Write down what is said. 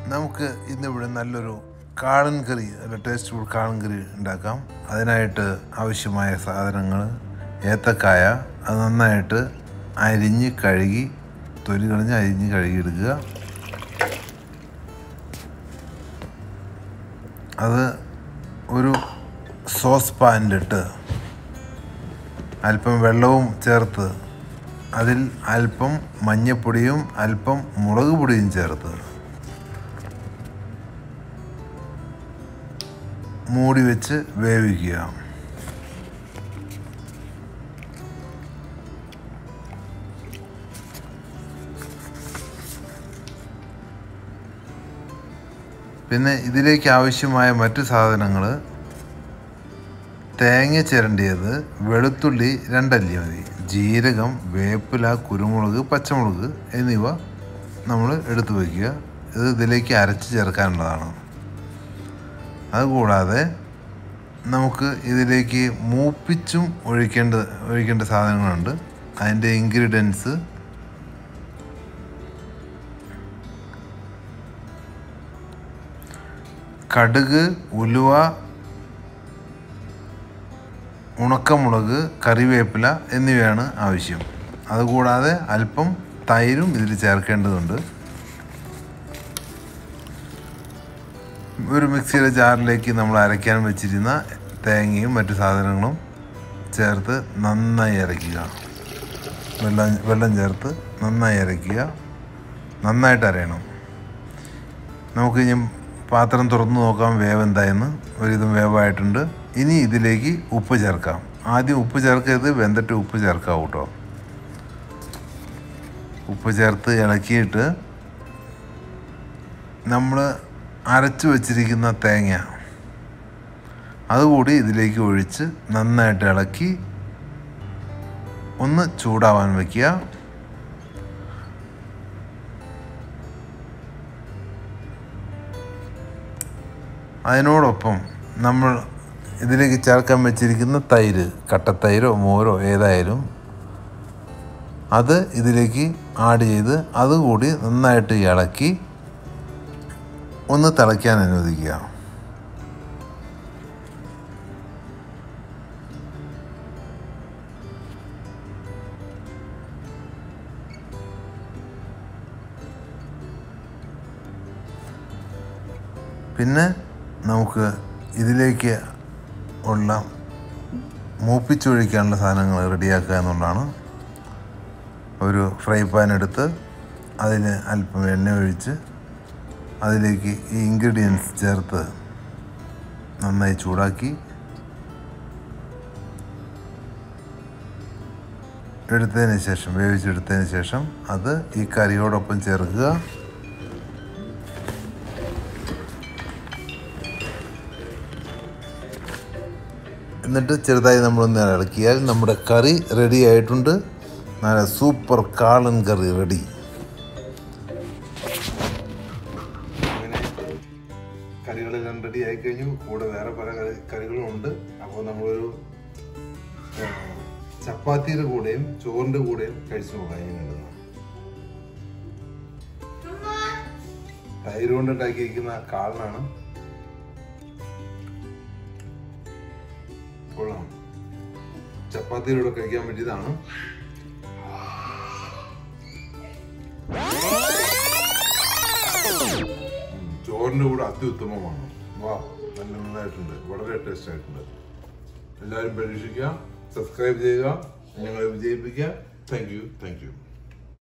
നമുക്ക് ഇന്നിവിടെ നല്ലൊരു കാളൻ കറി നല്ല ടേസ്റ്റ് ഫുൾ കാളൻ കറി ഉണ്ടാക്കാം അതിനായിട്ട് ആവശ്യമായ സാധനങ്ങൾ ഏത്തക്കായ അത് നന്നായിട്ട് അരിഞ്ഞ് കഴുകി തൊലി കളഞ്ഞ് അരിഞ്ഞ് കഴുകിയെടുക്കുക അത് ഒരു സോസ് പാനിലിട്ട് അല്പം വെള്ളവും ചേർത്ത് അതിൽ അല്പം മഞ്ഞപ്പൊടിയും അല്പം മുളക് പൊടിയും ചേർത്ത് മൂടി വെച്ച് വേവിക്കുക പിന്നെ ഇതിലേക്ക് ആവശ്യമായ മറ്റു സാധനങ്ങൾ തേങ്ങ ചിരണ്ടിയത് വെളുത്തുള്ളി രണ്ടല്ലി മതി ജീരകം വേപ്പില കുരുമുളക് പച്ചമുളക് എന്നിവ നമ്മൾ എടുത്തു വയ്ക്കുക ഇത് ഇതിലേക്ക് അരച്ച് ചേർക്കാനുള്ളതാണ് അതുകൂടാതെ നമുക്ക് ഇതിലേക്ക് മൂപ്പിച്ചും ഒഴിക്കേണ്ട ഒഴിക്കേണ്ട സാധനങ്ങളുണ്ട് അതിൻ്റെ ഇൻഗ്രീഡിയൻസ് കടുക് ഉലുവ ഉണക്കമുളക് കറിവേപ്പില എന്നിവയാണ് ആവശ്യം അതുകൂടാതെ അല്പം തൈരും ഇതിൽ ചേർക്കേണ്ടതുണ്ട് ഒരു മിക്സിയുടെ ജാറിലേക്ക് നമ്മൾ അരയ്ക്കാൻ വെച്ചിരുന്ന തേങ്ങയും മറ്റു സാധനങ്ങളും ചേർത്ത് നന്നായി അരയ്ക്കുക വെള്ളം വെള്ളം ചേർത്ത് നന്നായി അരയ്ക്കുക നന്നായിട്ട് അരയണം നമുക്ക് ഇനി പാത്രം തുറന്നു നോക്കാം വേവ് എന്തായെന്ന് ഒരുവിധം വേവായിട്ടുണ്ട് ഇനി ഇതിലേക്ക് ഉപ്പ് ചേർക്കാം ആദ്യം ഉപ്പ് ചേർക്കരുത് വെന്തിട്ട് ഉപ്പ് ചേർക്കാം കേട്ടോ ഉപ്പ് ചേർത്ത് ഇളക്കിയിട്ട് നമ്മൾ അരച്ചു വച്ചിരിക്കുന്ന തേങ്ങ അതുകൂടി ഇതിലേക്ക് ഒഴിച്ച് നന്നായിട്ട് ഇളക്കി ഒന്ന് ചൂടാവാൻ വയ്ക്കുക അതിനോടൊപ്പം നമ്മൾ ഇതിലേക്ക് ചേർക്കാൻ വെച്ചിരിക്കുന്ന തൈര് കട്ടത്തൈരോ മോരോ ഏതായാലും അത് ഇതിലേക്ക് ആഡ് ചെയ്ത് അതുകൂടി നന്നായിട്ട് ഇളക്കി ഒന്ന് തിളയ്ക്കാൻ അനുവദിക്കുക പിന്നെ നമുക്ക് ഇതിലേക്ക് ഉള്ള മൂപ്പിച്ചൊഴിക്കാനുള്ള സാധനങ്ങൾ റെഡിയാക്കുക എന്നുള്ളതാണ് ഒരു ഫ്രൈ പാൻ എടുത്ത് അതിൽ അല്പം എണ്ണ ഒഴിച്ച് അതിലേക്ക് ഈ ഇൻഗ്രീഡിയൻസ് ചേർത്ത് നന്നായി ചൂടാക്കി എടുത്തതിന് ശേഷം വേവിച്ചെടുത്തതിന് ശേഷം അത് ഈ കറിയോടൊപ്പം ചേർക്കുക എന്നിട്ട് ചെറുതായി നമ്മളൊന്ന് ഇളക്കിയാൽ നമ്മുടെ കറി റെഡി ആയിട്ടുണ്ട് നല്ല സൂപ്പർ കാളൻ കറി റെഡി കറികളെല്ലാം റെഡി ആയി കഴിഞ്ഞു കൂടെ വേറെ പല കറി കറികളും ഉണ്ട് അപ്പോൾ നമ്മളൊരു ആ, ചപ്പാത്തിയുടെ കൂടെയും ചോറിന്റെ കൂടെയും കഴിച്ചു നോക്കാം എങ്ങനെയുണ്ടെന്ന് തൈര് കൊണ്ട് ഉണ്ടാക്കിയിരിക്കുന്ന കാളനാണ് കൊള്ളാം ചപ്പാത്തിയിലൂടെ കഴിക്കാൻ പറ്റിയതാണ് ഉം, ചോറിന്റെ കൂടെ അത്യുത്തമമാണ് വാ നല്ല നന്നായിട്ടുണ്ട് വളരെ ടേസ്റ്റ് ആയിട്ടുണ്ട് എല്ലാവരും പരീക്ഷിക്കുക സബ്സ്ക്രൈബ് ചെയ്യുക ഞങ്ങളെ വിജയിപ്പിക്കുക താങ്ക് യു താങ്ക് യു